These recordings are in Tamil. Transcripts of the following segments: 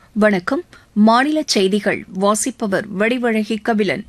வணக்கம் மாநில செய்திகள் வாசிப்பவர் வடிவழகி கபிலன்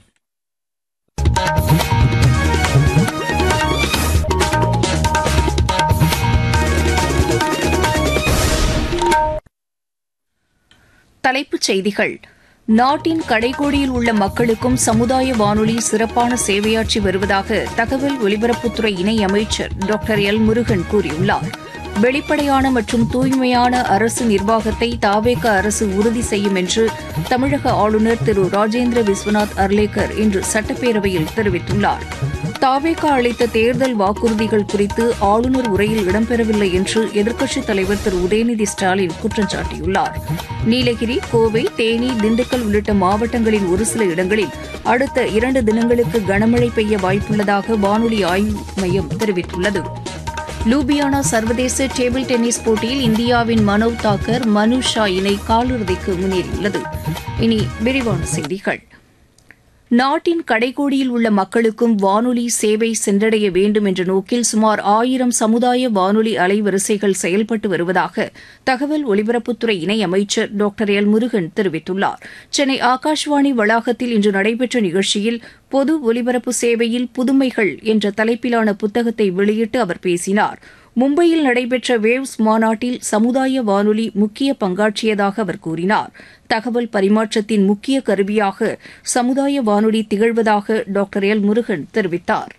தலைப்புச் செய்திகள் நாட்டின் கடைக்கோடியில் உள்ள மக்களுக்கும் சமுதாய வானொலி சிறப்பான சேவையாற்றி வருவதாக தகவல் ஒலிபரப்புத்துறை இணையமைச்சர் டாக்டர் எல் முருகன் கூறியுள்ளார் வெளிப்படையான மற்றும் தூய்மையான அரசு நிர்வாகத்தை தாவேக அரசு உறுதி செய்யும் என்று தமிழக ஆளுநர் திரு ராஜேந்திர விஸ்வநாத் அர்லேக்கர் இன்று சட்டப்பேரவையில் தெரிவித்துள்ளார் தாவேகா அளித்த தேர்தல் வாக்குறுதிகள் குறித்து ஆளுநர் உரையில் இடம்பெறவில்லை என்று எதிர்க்கட்சித் தலைவர் திரு உதயநிதி ஸ்டாலின் குற்றம் சாட்டியுள்ளார் நீலகிரி கோவை தேனி திண்டுக்கல் உள்ளிட்ட மாவட்டங்களின் ஒரு சில இடங்களில் அடுத்த இரண்டு தினங்களுக்கு கனமழை பெய்ய வாய்ப்புள்ளதாக வானொலி ஆய்வு மையம் தெரிவித்துள்ளது லூபியானா சர்வதேச டேபிள் டென்னிஸ் போட்டியில் இந்தியாவின் மனோவ் தாக்கர் மனு ஷா இணை காலிறுதிக்கு முன்னேறியுள்ளது இனி விரிவான செய்திகள் நாட்டின் கடைக்கோடியில் உள்ள மக்களுக்கும் வானொலி சேவை சென்றடைய வேண்டும் என்ற நோக்கில் சுமார் ஆயிரம் சமுதாய வானொலி அலைவரிசைகள் செயல்பட்டு வருவதாக தகவல் ஒலிபரப்புத்துறை இணையமைச்சர் டாக்டர் எல் முருகன் தெரிவித்துள்ளார் சென்னை ஆகாஷ்வாணி வளாகத்தில் இன்று நடைபெற்ற நிகழ்ச்சியில் பொது ஒலிபரப்பு சேவையில் புதுமைகள் என்ற தலைப்பிலான புத்தகத்தை வெளியிட்டு அவர் பேசினார் மும்பையில் நடைபெற்ற வேவ்ஸ் மாநாட்டில் சமுதாய வானொலி முக்கிய பங்காற்றியதாக அவர் கூறினார் தகவல் பரிமாற்றத்தின் முக்கிய கருவியாக சமுதாய வானொலி திகழ்வதாக டாக்டர் எல் முருகன் தெரிவித்தார்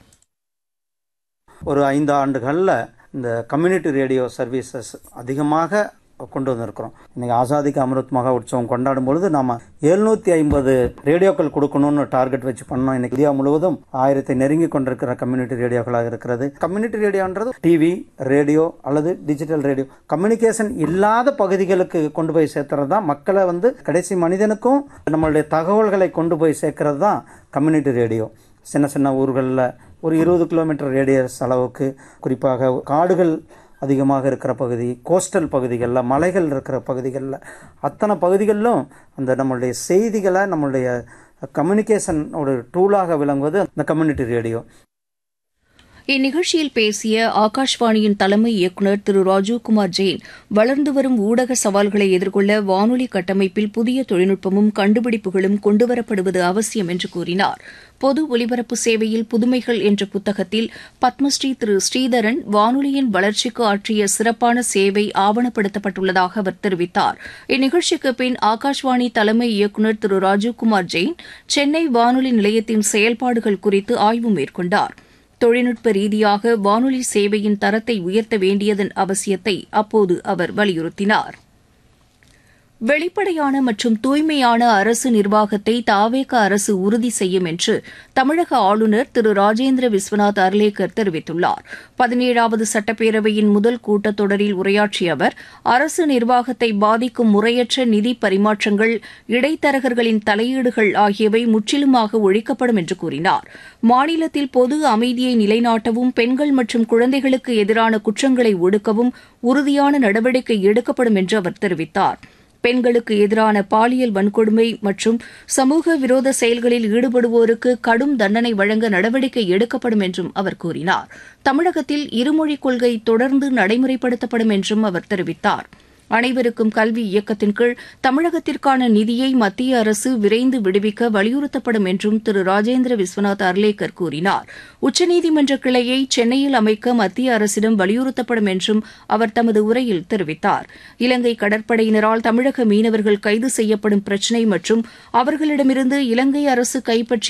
ஒரு ஐந்து ஆண்டுகளில் இந்த கம்யூனிட்டி ரேடியோ சர்வீசஸ் அதிகமாக கொண்டு வந்திருக்கிறோம் இன்னைக்கு ஆசாதிக்கு அமிர்த் மகா உற்சவம் கொண்டாடும் பொழுது நாம எழுநூத்தி ஐம்பது ரேடியோக்கள் கொடுக்கணும்னு டார்கெட் வச்சு பண்ணோம் இன்னைக்கு இந்தியா முழுவதும் ஆயிரத்தை நெருங்கி கொண்டிருக்கிற கம்யூனிட்டி ரேடியோக்களாக இருக்கிறது கம்யூனிட்டி ரேடியோன்றது டிவி ரேடியோ அல்லது டிஜிட்டல் ரேடியோ கம்யூனிகேஷன் இல்லாத பகுதிகளுக்கு கொண்டு போய் சேர்த்துறது தான் மக்களை வந்து கடைசி மனிதனுக்கும் நம்மளுடைய தகவல்களை கொண்டு போய் சேர்க்கறது தான் கம்யூனிட்டி ரேடியோ சின்ன சின்ன ஊர்களில் ஒரு இருபது கிலோமீட்டர் ரேடியஸ் அளவுக்கு குறிப்பாக காடுகள் அதிகமாக இருக்கிற பகுதி கோஸ்டல் பகுதிகளில் மலைகள் இருக்கிற பகுதிகளில் அத்தனை பகுதிகளிலும் அந்த நம்மளுடைய செய்திகளை நம்மளுடைய கம்யூனிகேஷன் ஒரு டூலாக விளங்குவது அந்த கம்யூனிட்டி ரேடியோ இந்நிகழ்ச்சியில் பேசிய ஆகாஷ்வாணியின் தலைமை இயக்குநர் திரு ராஜீவ்குமார் ஜெயின் வளர்ந்து வரும் ஊடக சவால்களை எதிர்கொள்ள வானொலி கட்டமைப்பில் புதிய தொழில்நுட்பமும் கண்டுபிடிப்புகளும் கொண்டுவரப்படுவது அவசியம் என்று கூறினார் பொது ஒலிபரப்பு சேவையில் புதுமைகள் என்ற புத்தகத்தில் பத்மஸ்ரீ திரு ஸ்ரீதரன் வானொலியின் வளர்ச்சிக்கு ஆற்றிய சிறப்பான சேவை ஆவணப்படுத்தப்பட்டுள்ளதாக அவர் தெரிவித்தார் இந்நிகழ்ச்சிக்கு பின் ஆகாஷ்வாணி தலைமை இயக்குநர் திரு ராஜீவ்குமார் ஜெயின் சென்னை வானொலி நிலையத்தின் செயல்பாடுகள் குறித்து ஆய்வு மேற்கொண்டார் தொழில்நுட்ப ரீதியாக வானொலி சேவையின் தரத்தை உயர்த்த வேண்டியதன் அவசியத்தை அப்போது அவர் வலியுறுத்தினார் வெளிப்படையான மற்றும் தூய்மையான அரசு நிர்வாகத்தை தாவேக அரசு உறுதி செய்யும் என்று தமிழக ஆளுநர் திரு ராஜேந்திர விஸ்வநாத் அர்லேக்கர் தெரிவித்துள்ளார் பதினேழாவது சட்டப்பேரவையின் முதல் கூட்டத்தொடரில் உரையாற்றிய அவர் அரசு நிர்வாகத்தை பாதிக்கும் முறையற்ற நிதி பரிமாற்றங்கள் இடைத்தரகர்களின் தலையீடுகள் ஆகியவை முற்றிலுமாக ஒழிக்கப்படும் என்று கூறினார் மாநிலத்தில் பொது அமைதியை நிலைநாட்டவும் பெண்கள் மற்றும் குழந்தைகளுக்கு எதிரான குற்றங்களை ஒடுக்கவும் உறுதியான நடவடிக்கை எடுக்கப்படும் என்று அவர் தெரிவித்தார் பெண்களுக்கு எதிரான பாலியல் வன்கொடுமை மற்றும் சமூக விரோத செயல்களில் ஈடுபடுவோருக்கு கடும் தண்டனை வழங்க நடவடிக்கை எடுக்கப்படும் என்றும் அவர் கூறினார் தமிழகத்தில் இருமொழிக் கொள்கை தொடர்ந்து நடைமுறைப்படுத்தப்படும் என்றும் அவர் தெரிவித்தார் அனைவருக்கும் கல்வி இயக்கத்தின் கீழ் தமிழகத்திற்கான நிதியை மத்திய அரசு விரைந்து விடுவிக்க வலியுறுத்தப்படும் என்றும் திரு ராஜேந்திர விஸ்வநாத் அர்லேக்கர் கூறினார் உச்சநீதிமன்ற கிளையை சென்னையில் அமைக்க மத்திய அரசிடம் வலியுறுத்தப்படும் என்றும் அவர் தமது உரையில் தெரிவித்தார் இலங்கை கடற்படையினரால் தமிழக மீனவர்கள் கைது செய்யப்படும் பிரச்சினை மற்றும் அவர்களிடமிருந்து இலங்கை அரசு கைப்பற்றி